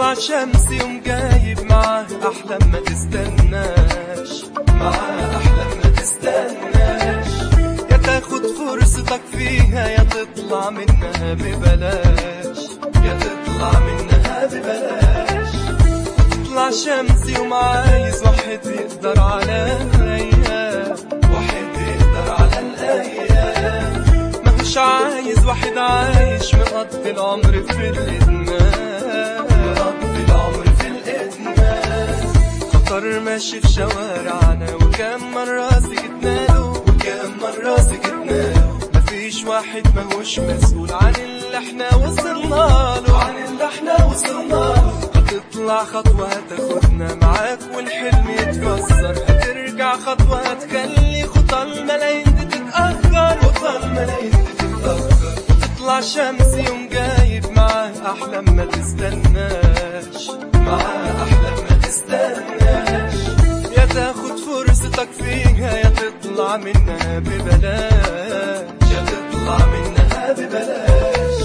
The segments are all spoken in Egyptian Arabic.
تطلع شمس يوم جايب معاه أحلام ما تستناش معاه أحلام ما تستناش يا تاخد فرصتك فيها يا تطلع منها ببلاش يا تطلع منها ببلاش تطلع شمس يوم عايز واحد يقدر على الأيام واحد يقدر على الأيام مش عايز واحد عايش مقضي العمر في الإدمان مقضي العمر في الإدمان خطر ماشي في شوارعنا وكم مرة سكتنا له وكم مرة سكتنا له مفيش واحد ماهوش مسؤول عن اللي احنا وصلنا له عن اللي احنا وصلنا له هتطلع خطوة هتاخدنا معاك والحلم يتكسر هترجع خطوة هتخلي خطى الملايين دي تتأخر خطى الملايين دي تتأخر تطلع شمس يوم جايب معاه أحلام ما تستناش معاه أحلام ما تستناش يا تاخد فرصتك فيها يا تطلع منها ببلاش يا تطلع منها ببلاش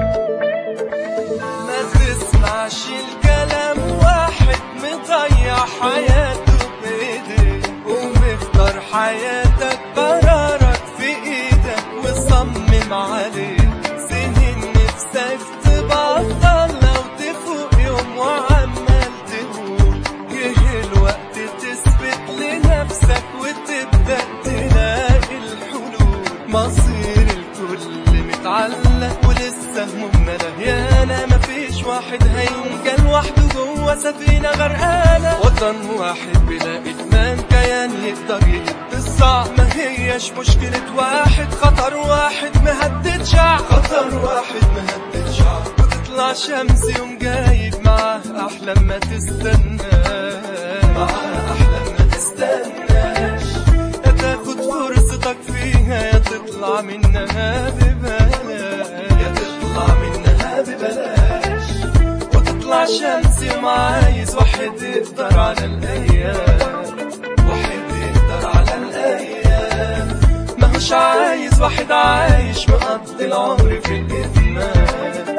ما تسمعش الكلام واحد مضيع حياته بإيديه ومختار حياتك قرارك في إيدك وصمم عليه سنين نفسك تبطل لو تفوق يوم وعمال تقول جه الوقت تثبت لنفسك وتبدأ تلاقي الحلول مصير الكل متعلق ولسه همومنا لهيانة مفيش واحد هينجى لوحده جوه سفينة غرقانة وطن واحد بلا إدمان كيان يقدر يهد الصعب ما هيش مشكلة واحد خطر واحد مهدد شعب خطر واحد مهدد شعب وتطلع شمس يوم جايب معاه أحلام ما تستناش معاه أحلام ما تستناش يا تاخد فرصتك فيها يا تطلع منها ببلاش يا تطلع منها ببلاش وتطلع شمس يوم عايز واحد يقدر على الأيام واحد يقدر على الأيام ما مش عايز واحد عايش مقضي العمر في الإدمان